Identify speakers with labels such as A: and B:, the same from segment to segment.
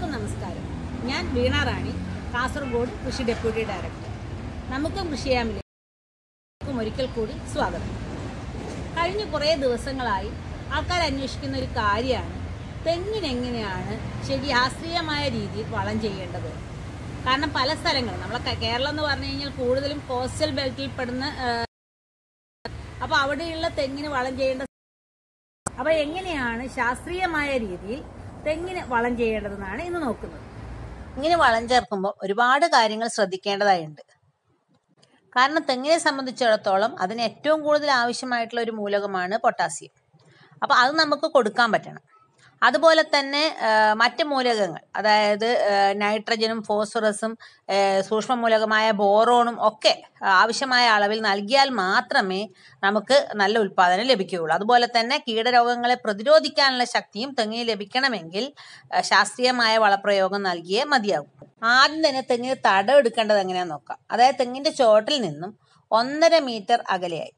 A: എല്ലാവർക്കും നമസ്കാരം ഞാൻ വീണ റാണി കാസർഗോഡ് കൃഷി ഡെപ്യൂട്ടി ഡയറക്ടർ നമുക്കും കൃഷി ചെയ്യാമിലേക്കും ഒരിക്കൽ കൂടി സ്വാഗതം കഴിഞ്ഞ കുറേ ദിവസങ്ങളായി ആൾക്കാർ അന്വേഷിക്കുന്ന ഒരു കാര്യമാണ് തെങ്ങിനെങ്ങനെയാണ് ശരി ശാസ്ത്രീയമായ രീതിയിൽ വളം ചെയ്യേണ്ടത് കാരണം പല സ്ഥലങ്ങളും നമ്മളെ കേ- കേരളം എന്ന് പറഞ്ഞു കഴിഞ്ഞാൽ കൂടുതലും കോസ്റ്റൽ ബെൽറ്റിൽ പെടുന്ന അപ്പോൾ അവിടെയുള്ള തെങ്ങിന് വളം ചെയ്യേണ്ട അപ്പൊ എങ്ങനെയാണ് ശാസ്ത്രീയമായ രീതിയിൽ തെങ്ങിന് വളം ചെയ്യേണ്ടതെന്നാണ് ഇന്ന് നോക്കുന്നത്
B: ഇങ്ങനെ വളം ചേർക്കുമ്പോൾ ഒരുപാട് കാര്യങ്ങൾ ശ്രദ്ധിക്കേണ്ടതായുണ്ട് കാരണം തെങ്ങിനെ സംബന്ധിച്ചിടത്തോളം അതിന് ഏറ്റവും കൂടുതൽ ആവശ്യമായിട്ടുള്ള ഒരു മൂലകമാണ് പൊട്ടാസ്യം അപ്പോൾ അത് നമുക്ക് കൊടുക്കാൻ പറ്റണം അതുപോലെ തന്നെ ആ, മറ്റ് മൂലകങ്ങൾ അതായത് ആ, നൈട്രജനും ഫോസ്ഫറസും ആ, സൂക്ഷ്മമൂലകമായ ബോറോണും ഒക്കെ ആവശ്യമായ അളവിൽ നൽകിയാൽ മാത്രമേ നമുക്ക് നല്ല ഉൽപ്പാദനം ലഭിക്കുകയുള്ളൂ അതുപോലെ തന്നെ കീടരോഗങ്ങളെ പ്രതിരോധിക്കാനുള്ള ശക്തിയും തെങ്ങിന് ലഭിക്കണമെങ്കിൽ ആ, ശാസ്ത്രീയമായ വളപ്രയോഗം നൽകിയേ മതിയാകും ആദ്യം തന്നെ തെങ്ങിന് തടം എടുക്കേണ്ടത് എങ്ങനെയാണെന്ന് നോക്കാം അതായത് തെങ്ങിന്റെ ചോട്ടിൽ നിന്നും ഒന്നര മീറ്റർ അകലെയായി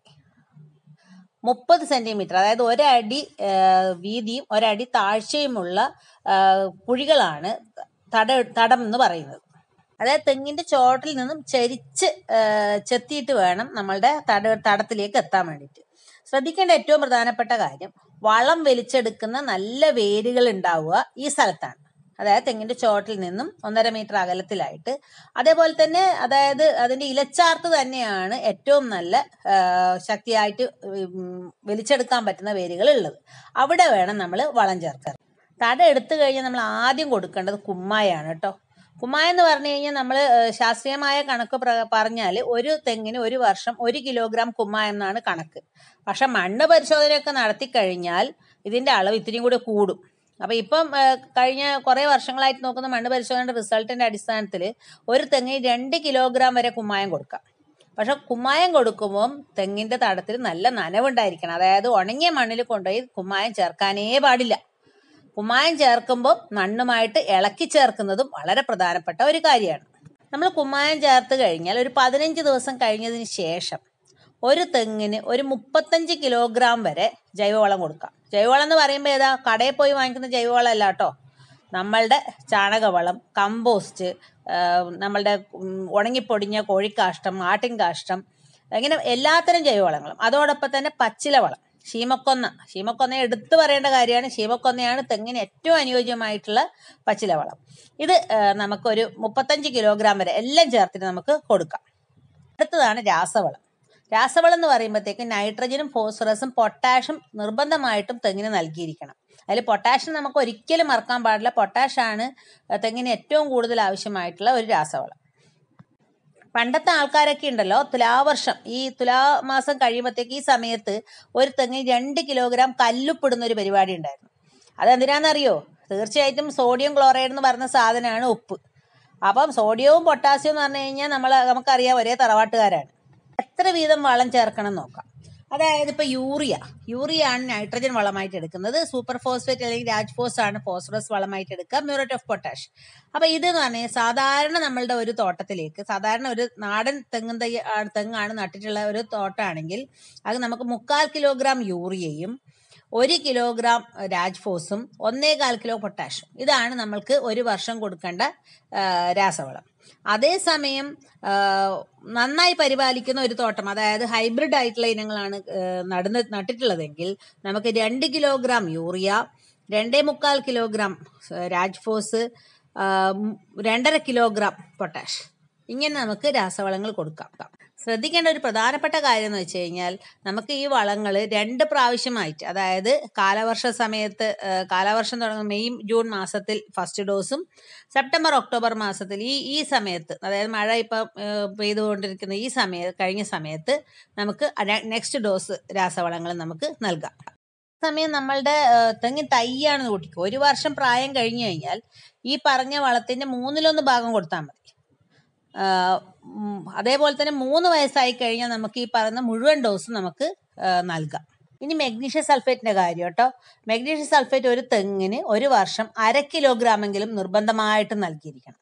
B: മുപ്പത് സെന്റിമീറ്റർ അതായത് ഒരടി ആ, വീതിയും ഒരടി താഴ്ചയുമുള്ള ആ, കുഴികളാണ് തട തടം എന്ന് പറയുന്നത് അതായത് തെങ്ങിന്റെ ചോട്ടിൽ നിന്നും ചരിച്ച് ആ, ചെത്തിയിട്ട് വേണം നമ്മളുടെ തട തടത്തിലേക്ക് എത്താൻ വേണ്ടിയിട്ട് ശ്രദ്ധിക്കേണ്ട ഏറ്റവും പ്രധാനപ്പെട്ട കാര്യം വളം വലിച്ചെടുക്കുന്ന നല്ല വേരുകൾ ഉണ്ടാവുക ഈ സ്ഥലത്താണ് അതായത് തെങ്ങിന്റെ ചോട്ടിൽ നിന്നും ഒന്നര മീറ്റർ അകലത്തിലായിട്ട് അതേപോലെ തന്നെ അതായത് അതിന്റെ ഇലച്ചാർത്ത് തന്നെയാണ് ഏറ്റവും നല്ല ആ, ശക്തിയായിട്ട് ഉം, വലിച്ചെടുക്കാൻ പറ്റുന്ന വേരുകൾ ഉള്ളത് അവിടെ വേണം നമ്മൾ വളം ചേർക്കാൻ തട എടുത്തു കഴിഞ്ഞാൽ നമ്മൾ ആദ്യം കൊടുക്കേണ്ടത് കുമ്മായാണ് കേട്ടോ കുമ്മായ എന്ന് പറഞ്ഞു കഴിഞ്ഞാൽ നമ്മൾ ശാസ്ത്രീയമായ കണക്ക് പ്ര- പറഞ്ഞാൽ ഒരു തെങ്ങിന് ഒരു വർഷം ഒരു കിലോഗ്രാം കുമ്മായം എന്നാണ് കണക്ക് പക്ഷെ മണ്ണ് പരിശോധനയൊക്കെ നടത്തി കഴിഞ്ഞാൽ ഇതിന്റെ അളവ് ഇത്തിരിയും കൂടി കൂടും അപ്പൊ ഇപ്പം ആ, കഴിഞ്ഞ കുറെ വർഷങ്ങളായിട്ട് നോക്കുന്ന മണ്ണ് പരിശോധനയുടെ റിസൾട്ടിന്റെ അടിസ്ഥാനത്തിൽ ഒരു തെങ്ങിന് രണ്ട് കിലോഗ്രാം വരെ കുമ്മായം കൊടുക്കാം പക്ഷെ കുമ്മായം കൊടുക്കുമ്പോൾ തെങ്ങിന്റെ തടത്തിൽ നല്ല നനവുണ്ടായിരിക്കണം അതായത് ഉണങ്ങിയ മണ്ണിൽ കൊണ്ടുപോയി കുമ്മായം ചേർക്കാനേ പാടില്ല കുമ്മായം ചേർക്കുമ്പോൾ മണ്ണുമായിട്ട് ഇളക്കി ചേർക്കുന്നതും വളരെ പ്രധാനപ്പെട്ട ഒരു കാര്യമാണ് നമ്മൾ കുമ്മായം ചേർത്ത് കഴിഞ്ഞാൽ ഒരു പതിനഞ്ച് ദിവസം കഴിഞ്ഞതിന് ശേഷം ഒരു തെങ്ങിന് ഒരു മുപ്പത്തഞ്ച് കിലോഗ്രാം വരെ ജൈവവളം കൊടുക്കാം ജൈവവളം എന്ന് പറയുമ്പോൾ ഏതാ കടയിൽ പോയി വാങ്ങിക്കുന്ന ജൈവവളം അല്ല കേട്ടോ നമ്മളുടെ ചാണകവളം കമ്പോസ്റ്റ് ആ, നമ്മളുടെ ഉം, ഉണങ്ങിപ്പൊടിഞ്ഞ കോഴിക്കാഷ്ടം ആട്ടിൻ കാഷ്ടം ഇങ്ങനെ എല്ലാത്തരം ജൈവവളങ്ങളും അതോടൊപ്പം തന്നെ പച്ചില വളം ശീമക്കൊന്ന ശീമക്കൊന്ന എടുത്തു പറയേണ്ട കാര്യമാണ് ശീമക്കൊന്നയാണ് തെങ്ങിന് ഏറ്റവും അനുയോജ്യമായിട്ടുള്ള പച്ചില വളം ഇത് ആ, നമുക്കൊരു മുപ്പത്തഞ്ച് കിലോഗ്രാം വരെ എല്ലാം ചേർത്തിട്ട് നമുക്ക് കൊടുക്കാം അടുത്തതാണ് രാസവളം രാസവളം എന്ന് പറയുമ്പോഴത്തേക്ക് നൈട്രജനും ഫോസ്ഫറസും പൊട്ടാഷും നിർബന്ധമായിട്ടും തെങ്ങിന് നൽകിയിരിക്കണം അതിൽ പൊട്ടാഷ്യം നമുക്ക് ഒരിക്കലും മറക്കാൻ പാടില്ല പൊട്ടാഷാണ് തെങ്ങിന് ഏറ്റവും കൂടുതൽ ആവശ്യമായിട്ടുള്ള ഒരു രാസവളം പണ്ടത്തെ ആൾക്കാരൊക്കെ ഉണ്ടല്ലോ തുലാവർഷം ഈ തുലാമാസം കഴിയുമ്പോഴത്തേക്ക് ഈ സമയത്ത് ഒരു തെങ്ങിന് രണ്ട് കിലോഗ്രാം കല്ലുപ്പിടുന്ന ഒരു പരിപാടി ഉണ്ടായിരുന്നു അതെന്തിനാണെന്നറിയോ തീർച്ചയായിട്ടും സോഡിയം ക്ലോറൈഡ് എന്ന് പറയുന്ന സാധനമാണ് ഉപ്പ് അപ്പം സോഡിയവും പൊട്ടാസ്യവും എന്ന് പറഞ്ഞു കഴിഞ്ഞാൽ നമ്മൾ നമുക്കറിയാം ഒരേ തറവാട്ടുകാരാണ് എത്ര വീതം വളം ചേർക്കണം എന്ന് നോക്കാം അതായത് ഇപ്പൊ യൂറിയ യൂറിയ ആണ് നൈട്രജൻ വളമായിട്ട് എടുക്കുന്നത് സൂപ്പർ ഫോസ്ഫേറ്റ് അല്ലെങ്കിൽ രാജ്ഫോസ് ആണ് ഫോസ്ഫറസ് വളമായിട്ട് എടുക്കുക മ്യൂറേറ്റ് ഓഫ് പൊട്ടാഷ് അപ്പൊ ഇത് എന്ന് പറഞ്ഞാൽ സാധാരണ നമ്മളുടെ ഒരു തോട്ടത്തിലേക്ക് സാധാരണ ഒരു നാടൻ തെങ്ങും തൈ ആ- തെങ്ങാണ് നട്ടിട്ടുള്ള ഒരു തോട്ടമാണെങ്കിൽ അത് നമുക്ക് മുക്കാൽ കിലോഗ്രാം യൂറിയയും ഒരു കിലോഗ്രാം രാജ്ഫോസും ഒന്നേകാൽ കിലോ പൊട്ടാഷും ഇതാണ് നമ്മൾക്ക് ഒരു വർഷം കൊടുക്കേണ്ട ആ, രാസവളം അതേസമയം ആ, നന്നായി പരിപാലിക്കുന്ന ഒരു തോട്ടം അതായത് ഹൈബ്രിഡ് ആയിട്ടുള്ള ഇനങ്ങളാണ് ആ, നടന്ന് നട്ടിട്ടുള്ളതെങ്കിൽ നമുക്ക് രണ്ട് കിലോഗ്രാം യൂറിയ രണ്ടേ മുക്കാൽ കിലോഗ്രാം ആ, രാജ്ഫോസ് ആ, ഉം, രണ്ടര കിലോഗ്രാം പൊട്ടാഷ് ഇങ്ങനെ നമുക്ക് രാസവളങ്ങൾ കൊടുക്കാം ശ്രദ്ധിക്കേണ്ട ഒരു പ്രധാനപ്പെട്ട കാര്യം എന്ന് വെച്ച് കഴിഞ്ഞാൽ നമുക്ക് ഈ വളങ്ങൾ രണ്ട് പ്രാവശ്യമായിട്ട് അതായത് കാലവർഷ സമയത്ത് ആ, കാലവർഷം തുടങ്ങുന്ന മെയ് ജൂൺ മാസത്തിൽ ഫസ്റ്റ് ഡോസും സെപ്റ്റംബർ ഒക്ടോബർ മാസത്തിൽ ഈ ഈ സമയത്ത് അതായത് മഴ ഇപ്പം ആ, പെയ്തുകൊണ്ടിരിക്കുന്ന ഈ സമയത്ത് കഴിഞ്ഞ സമയത്ത് നമുക്ക് നെക്സ്റ്റ് ഡോസ് രാസവളങ്ങൾ നമുക്ക് നൽകാം സമയം നമ്മളുടെ ആ, തെങ്ങിൻ തൈയാണെന്ന് കൂട്ടിക്കോ ഒരു വർഷം പ്രായം കഴിഞ്ഞു കഴിഞ്ഞാൽ ഈ പറഞ്ഞ വളത്തിന്റെ മൂന്നിലൊന്ന് ഭാഗം കൊടുത്താൽ മതി ആ, ഉം, അതേപോലെ തന്നെ മൂന്ന് വയസ്സായി കഴിഞ്ഞാൽ നമുക്ക് ഈ പറയുന്ന മുഴുവൻ ഡോസ് നമുക്ക് ആ, നൽകാം ഇനി മെഗ്നീഷ്യം സൾഫേറ്റിന്റെ കാര്യം കേട്ടോ മെഗ്നീഷ്യം സൾഫേറ്റ് ഒരു തെങ്ങിന് ഒരു വർഷം അര കിലോഗ്രാമെങ്കിലും നിർബന്ധമായിട്ടും നൽകിയിരിക്കണം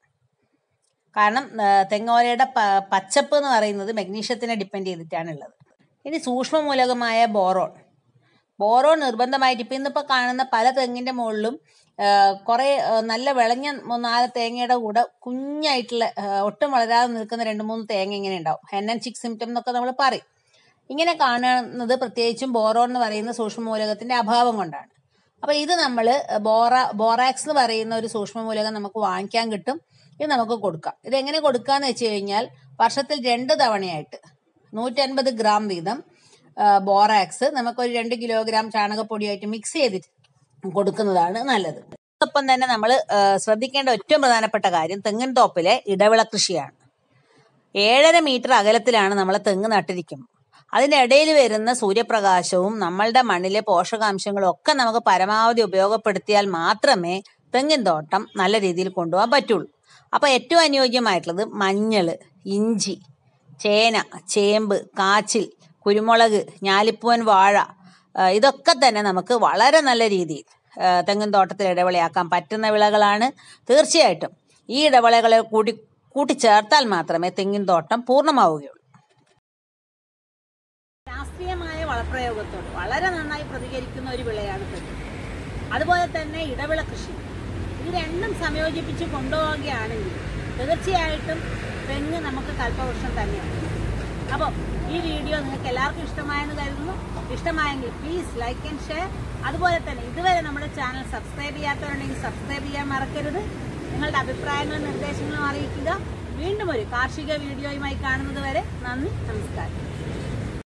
B: കാരണം ആ, തെങ്ങോലയുടെ പ- പച്ചപ്പ് എന്ന് പറയുന്നത് മെഗ്നീഷ്യത്തിനെ ഡിപ്പെൻഡ് ചെയ്തിട്ടാണ് ഉള്ളത് ഇനി സൂക്ഷ്മ മൂലകമായ ബോറോൺ ബോറോൺ നിർബന്ധമായിട്ട് ഇപ്പം ഇന്നിപ്പോൾ കാണുന്ന പല തെങ്ങിൻ്റെ മുകളിലും കുറേ നല്ല വിളഞ്ഞ മൂന്ന് നാല് തേങ്ങയുടെ കൂടെ കുഞ്ഞായിട്ടുള്ള ആ, ഒട്ടും വളരാതെ നിൽക്കുന്ന രണ്ട് മൂന്ന് തേങ്ങ ഇങ്ങനെ ഉണ്ടാവും ഹെൻ ആൻഡ് ചിക്ക് സിംറ്റം എന്നൊക്കെ നമ്മൾ പറയും ഇങ്ങനെ കാണുന്നത് പ്രത്യേകിച്ചും ബോറോൺ എന്ന് പറയുന്ന സൂക്ഷ്മമൂലകത്തിന്റെ അഭാവം കൊണ്ടാണ് അപ്പൊ ഇത് നമ്മൾ ബോറ ബോറാക്സ് എന്ന് പറയുന്ന ഒരു സൂക്ഷ്മമൂലകം നമുക്ക് വാങ്ങിക്കാൻ കിട്ടും ഇത് നമുക്ക് കൊടുക്കാം ഇത് എങ്ങനെ കൊടുക്കാന്ന് വെച്ച് കഴിഞ്ഞാൽ വർഷത്തിൽ രണ്ട് തവണയായിട്ട് നൂറ്റൻപത് ഗ്രാം വീതം ആ, ബോറാക്സ് നമുക്കൊരു രണ്ട് കിലോഗ്രാം ചാണകപ്പൊടിയായിട്ട് മിക്സ് ചെയ്തിട്ട് കൊടുക്കുന്നതാണ് നല്ലത് ഒപ്പം തന്നെ നമ്മൾ ശ്രദ്ധിക്കേണ്ട ഏറ്റവും പ്രധാനപ്പെട്ട കാര്യം തെങ്ങിൻ തോപ്പിലെ ഇടവിള കൃഷിയാണ് ഏഴര മീറ്റർ അകലത്തിലാണ് നമ്മൾ തെങ്ങ് നട്ടിരിക്കുന്നത് അതിന്റെ ഇടയിൽ വരുന്ന സൂര്യപ്രകാശവും നമ്മളുടെ മണ്ണിലെ പോഷകാംശങ്ങളും ഒക്കെ നമുക്ക് പരമാവധി ഉപയോഗപ്പെടുത്തിയാൽ മാത്രമേ തെങ്ങിൻ തോട്ടം നല്ല രീതിയിൽ കൊണ്ടുപോകാൻ പറ്റുള്ളൂ അപ്പൊ ഏറ്റവും അനുയോജ്യമായിട്ടുള്ളത് മഞ്ഞള് ഇഞ്ചി ചേന ചേമ്പ് കാച്ചിൽ കുരുമുളക് ഞാലിപ്പൂവൻ വാഴ ആ, ഇതൊക്കെ തന്നെ നമുക്ക് വളരെ നല്ല രീതിയിൽ ആ, തെങ്ങിൻ തോട്ടത്തിൽ ഇടവിളയാക്കാൻ പറ്റുന്ന വിളകളാണ് തീർച്ചയായിട്ടും ഈ ഇടവിളകളെ കൂടി കൂട്ടിച്ചേർത്താൽ മാത്രമേ തെങ്ങിൻ തോട്ടം പൂർണ്ണമാവുകയുള്ളൂ
A: ശാസ്ത്രീയമായ വളപ്രയോഗത്തോട് വളരെ നന്നായി പ്രതികരിക്കുന്ന ഒരു വിളയാണ് തെങ്ങ് അതുപോലെ തന്നെ ഇടവിള കൃഷി ഇത് രണ്ടും സംയോജിപ്പിച്ച് കൊണ്ടുപോവുകയാണെങ്കിൽ തീർച്ചയായിട്ടും തെങ്ങ് നമുക്ക് കൽപ്പവൃക്ഷം തന്നെയാണ് അപ്പോൾ ഈ വീഡിയോ നിങ്ങൾക്ക് എല്ലാവർക്കും ഇഷ്ടമായെന്ന് കരുതുന്നു ഇഷ്ടമായെങ്കിൽ പ്ലീസ് ലൈക്ക് ആൻഡ് ഷെയർ അതുപോലെ തന്നെ ഇതുവരെ നമ്മുടെ ചാനൽ സബ്സ്ക്രൈബ് ചെയ്യാത്തവരുണ്ടെങ്കിൽ സബ്സ്ക്രൈബ് ചെയ്യാൻ മറക്കരുത് നിങ്ങളുടെ അഭിപ്രായങ്ങളും നിർദ്ദേശങ്ങളും അറിയിക്കുക വീണ്ടും ഒരു കാർഷിക വീഡിയോയുമായി കാണുന്നത് വരെ നന്ദി നമസ്കാരം